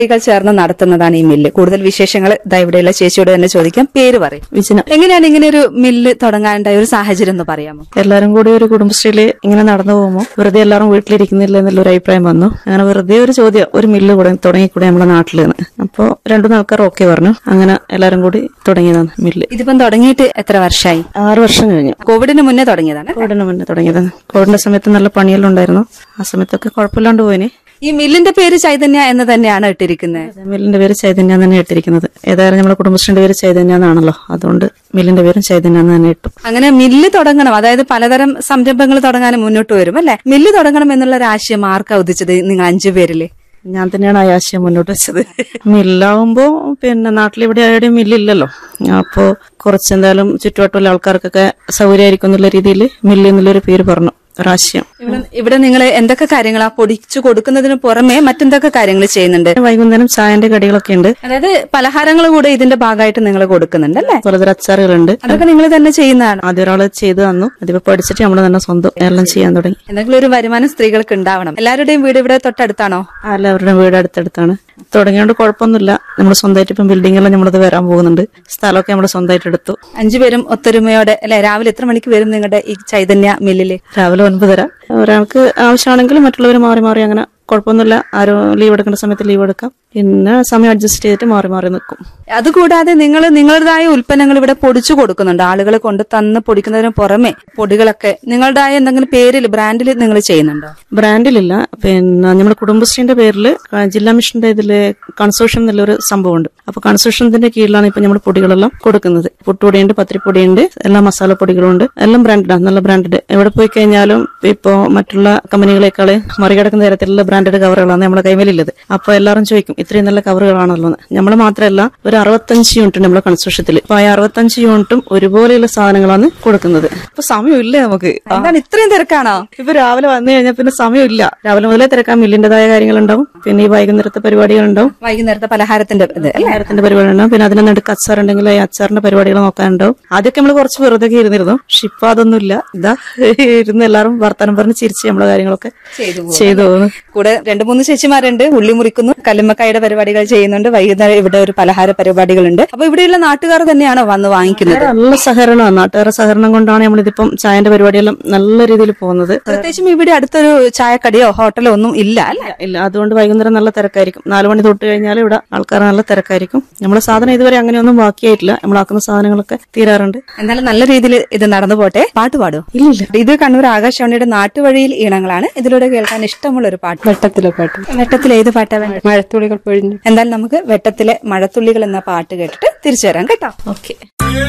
കൾ ചേർന്ന് നടത്തുന്നതാണ് ഈ മില്ല് കൂടുതൽ വിശേഷങ്ങൾ ദാ ഇവിടെയുള്ള ചേച്ചിയോട് തന്നെ ചോദിക്കാം പേര് പറയും വിജന എങ്ങനെയാണ് ഇങ്ങനെ ഒരു മില്ല് തുടങ്ങാനുണ്ടായ ഒരു സാഹചര്യം എന്ന് പറയാമോ എല്ലാരും കൂടി ഒരു കുടുംബശ്രീയില് ഇങ്ങനെ നടന്നു പോകുമ്പോൾ വെറുതെ എല്ലാവരും വീട്ടിലിരിക്കുന്നില്ല എന്നുള്ളൊരു അഭിപ്രായം വന്നു അങ്ങനെ വെറുതെ ഒരു ചോദ്യം ഒരു മില്ല് കൂടെ തുടങ്ങിക്കൂടെ നമ്മുടെ നാട്ടിൽ നിന്ന് അപ്പോൾ രണ്ടു മൂന്ന് ആൾക്കാർ ഓക്കെ പറഞ്ഞു അങ്ങനെ എല്ലാരും കൂടി തുടങ്ങിയതാണ് മില്ല് ഇതിപ്പം തുടങ്ങിയിട്ട് എത്ര വർഷമായി ആറ് വർഷം കഴിഞ്ഞു കോവിഡിന് മുന്നേ തുടങ്ങിയതാണ് കോവിഡിന് മുന്നേ തുടങ്ങിയതാണ് കോവിഡിന്റെ സമയത്ത് നല്ല പണിയെല്ലാം ഉണ്ടായിരുന്നു ആ സമയത്തൊക്കെ കുഴപ്പമില്ലാണ്ട് പോയിന് ഈ മില്ലിന്റെ പേര് ചൈതന്യ എന്ന് തന്നെയാണ് ഇട്ടിരിക്കുന്നത് മില്ലിന്റെ പേര് ചൈതന്യ തന്നെ ഇട്ടിരിക്കുന്നത് ഏതായാലും നമ്മുടെ കുടുംബശ്രീന്റെ പേര് ചൈതന്യ എന്നാണല്ലോ അതുകൊണ്ട് മില്ലിന്റെ പേരും ചൈതന്യ എന്ന് തന്നെ ഇട്ടു അങ്ങനെ മില്ല് തുടങ്ങണം അതായത് പലതരം സംരംഭങ്ങൾ തുടങ്ങാൻ മുന്നോട്ട് വരും അല്ലെ മില്ല് തുടങ്ങണം എന്നുള്ള ഒരു ആശയം ആർക്കാ ഉദിച്ചത് നിങ്ങൾ അഞ്ചു പേരില് ഞാൻ തന്നെയാണ് ആ ആശയം മുന്നോട്ട് വെച്ചത് മില്ലാവുമ്പോ പിന്നെ നാട്ടിലിവിടെ എവിടെയും മില്ലില്ലല്ലോ അപ്പോ കുറച്ചെന്തായാലും ചുറ്റുവട്ടമുള്ള ആൾക്കാർക്കൊക്കെ സൗകര്യമായിരിക്കും എന്നുള്ള രീതിയിൽ മില്ല് എന്നുള്ളൊരു പേര് പറഞ്ഞു ഒരാശയം ഇവിടെ ഇവിടെ നിങ്ങൾ എന്തൊക്കെ കാര്യങ്ങളാ പൊടിച്ചു കൊടുക്കുന്നതിന് പുറമെ മറ്റെന്തൊക്കെ കാര്യങ്ങൾ ചെയ്യുന്നുണ്ട് വൈകുന്നേരം ചായന്റെ കടികളൊക്കെ ഉണ്ട് അതായത് പലഹാരങ്ങൾ കൂടെ ഇതിന്റെ ഭാഗമായിട്ട് നിങ്ങൾ കൊടുക്കുന്നുണ്ട് അല്ലേ പലതരം അച്ചാറുകളുണ്ട് അതൊക്കെ നിങ്ങൾ തന്നെ ചെയ്യുന്നതാണ് ആദ്യം ഒരാള് ചെയ്തു തന്നു അതിപ്പോ പഠിച്ചിട്ട് നമ്മൾ തന്നെ സ്വന്തം എല്ലാം ചെയ്യാൻ തുടങ്ങി എന്തെങ്കിലും ഒരു വരുമാനം സ്ത്രീകൾക്ക് ഉണ്ടാവണം എല്ലാവരുടെയും വീട് ഇവിടെ തൊട്ടടുത്താണോ എല്ലാവരുടെയും വീട് അടുത്തടുത്താണ് തുടങ്ങിയോണ്ട് കുഴപ്പമൊന്നുമില്ല നമ്മൾ സ്വന്തമായിട്ട് ഇപ്പം ബിൽഡിംഗ് എല്ലാം നമ്മളത് വരാൻ പോകുന്നുണ്ട് സ്ഥലമൊക്കെ നമ്മൾ സ്വന്തമായിട്ട് എടുത്തു അഞ്ചുപേരും ഒത്തൊരുമയോടെ അല്ലെ രാവിലെ എത്ര മണിക്ക് വരും നിങ്ങളുടെ ഈ ചൈതന്യ മില്ലില് രാവിലെ ഒൻപതര ഒരാൾക്ക് ആവശ്യമാണെങ്കിൽ മറ്റുള്ളവർ മാറി മാറി അങ്ങനെ കുഴപ്പമൊന്നുമില്ല ആരും ലീവ് എടുക്കേണ്ട സമയത്ത് ലീവ് എടുക്കാം പിന്നെ സമയം അഡ്ജസ്റ്റ് ചെയ്തിട്ട് മാറി മാറി നിൽക്കും അതുകൂടാതെ നിങ്ങൾ നിങ്ങളുടേതായ ഉൽപ്പന്നങ്ങൾ ഇവിടെ പൊടിച്ചു കൊടുക്കുന്നുണ്ട് ആളുകൾ കൊണ്ട് തന്ന് പൊടിക്കുന്നതിന് പുറമെ പൊടികളൊക്കെ നിങ്ങളുടേതായ എന്തെങ്കിലും പേരിൽ ബ്രാൻഡിൽ നിങ്ങൾ ചെയ്യുന്നുണ്ടോ ബ്രാൻഡിലില്ല പിന്നെ നമ്മുടെ കുടുംബശ്രീന്റെ പേരിൽ ജില്ലാ മിഷന്റെ ഇതില് കൺസോർഷ്യം എന്നുള്ളൊരു സംഭവമുണ്ട് അപ്പൊ കൺസോർഷ്യത്തിന്റെ കീഴിലാണ് ഇപ്പൊ നമ്മൾ പൊടികളെല്ലാം കൊടുക്കുന്നത് പുട്ടുപൊടിയുണ്ട് പത്തിരിപ്പൊടിയുണ്ട് എല്ലാ മസാല പൊടികളുണ്ട് എല്ലാം ബ്രാൻഡഡാണ് നല്ല ബ്രാൻഡഡ് എവിടെ പോയി കഴിഞ്ഞാലും ഇപ്പോ മറ്റുള്ള കമ്പനികളെക്കാള് മറികടക്കുന്ന തരത്തിലുള്ള ബ്രാൻഡഡ് കവറുകളാണ് നമ്മുടെ കൈമേലുള്ളത് അപ്പൊ എല്ലാവരും ചോദിക്കും ഇത്രയും നല്ല കവറുകളാണല്ലോ എന്ന് നമ്മൾ മാത്രമല്ല ഒരു അറുപത്തഞ്ച് യൂണിറ്റ് ഉണ്ട് നമ്മുടെ കൺസ്ട്രക്ഷത്തിൽ അപ്പൊ ആ അറുപത്തഞ്ച് യൂണിറ്റും ഒരുപോലെയുള്ള സാധനങ്ങളാണ് കൊടുക്കുന്നത് അപ്പൊ സമയമില്ല നമുക്ക് എന്താണ് ഇത്രയും തിരക്കാണോ ഇപ്പൊ രാവിലെ വന്നു കഴിഞ്ഞാൽ പിന്നെ സമയമില്ല രാവിലെ മുതലേ തിരക്കാൻ മില്ലിന്റേതായ കാര്യങ്ങളുണ്ടാവും പിന്നെ ഈ വൈകുന്നേരത്തെ പരിപാടികളുണ്ടാവും വൈകുന്നേരത്തെ പലഹാരത്തിന്റെ ഇത് അല്ലേ നേരത്തിന്റെ പരിപാടി ഉണ്ടാവും പിന്നെ അതിനെ നടുക്ക് അച്ചാറുണ്ടെങ്കിൽ ഈ അച്ചാറിന്റെ പരിപാടികൾ നോക്കാനുണ്ടാവും ആദ്യമൊക്കെ നമ്മൾ കുറച്ച് വെറുതെ ഒക്കെ ഇരുന്നിരുന്നു പക്ഷെ ഇപ്പൊ അതൊന്നുമില്ല ഇതാ ഇരുന്ന് എല്ലാവരും വർത്തമാനം പറഞ്ഞ് ചിരിച്ച് നമ്മളെ കാര്യങ്ങളൊക്കെ ചെയ്തു ചെയ്തു പോകുന്നു കൂടെ രണ്ടു മൂന്ന് ചേച്ചിമാരുണ്ട് ഉള്ളി മുറിക്കുന്നു കല്ലുമ്മക്കായുടെ പരിപാടികൾ ചെയ്യുന്നുണ്ട് വൈകുന്നേരം ഇവിടെ ഒരു പലഹാര പരിപാടികളുണ്ട് അപ്പൊ ഇവിടെയുള്ള നാട്ടുകാർ തന്നെയാണോ വന്ന് വാങ്ങിക്കുന്നത് നല്ല സഹകരണമാണ് നാട്ടുകാരുടെ സഹകരണം കൊണ്ടാണ് നമ്മളിതിപ്പം ചായന്റെ പരിപാടിയെല്ലാം നല്ല രീതിയിൽ പോകുന്നത് പ്രത്യേകിച്ചും ഇവിടെ അടുത്തൊരു ചായക്കടയോ ഹോട്ടലോ ഒന്നും ഇല്ല അല്ലെ ഇല്ല അതുകൊണ്ട് വൈകുന്നേരം നല്ല തിരക്കായിരിക്കും നാലു മണി തൊട്ട് കഴിഞ്ഞാൽ ഇവിടെ ആൾക്കാർ നല്ല തിരക്കായിരിക്കും നമ്മുടെ സാധനം ഇതുവരെ അങ്ങനെയൊന്നും ബാക്കിയായിട്ടില്ല നമ്മളാക്കുന്ന സാധനങ്ങളൊക്കെ തീരാറുണ്ട് എന്നാലും നല്ല രീതിയിൽ ഇത് നടന്നു പോട്ടെ പാട്ട് പാടും ഇല്ലില്ല ഇത് കണ്ണൂർ ആകാശവാണിയുടെ നാട്ടുവഴിയിൽ ഈണങ്ങളാണ് ഇതിലൂടെ കേൾക്കാൻ ഇഷ്ടമുള്ള ഒരു പാട്ട് വെട്ടത്തിലെ പാട്ട് വെട്ടത്തിലെ ഏത് പാട്ടാ വേണ്ടത് മഴത്തുള്ളികൾ പൊഴിഞ്ഞു എന്തായാലും നമുക്ക് വെട്ടത്തിലെ മഴത്തുള്ളികൾ എന്ന പാട്ട് കേട്ടിട്ട് തിരിച്ചു വരാം കേട്ടോ ഓക്കെ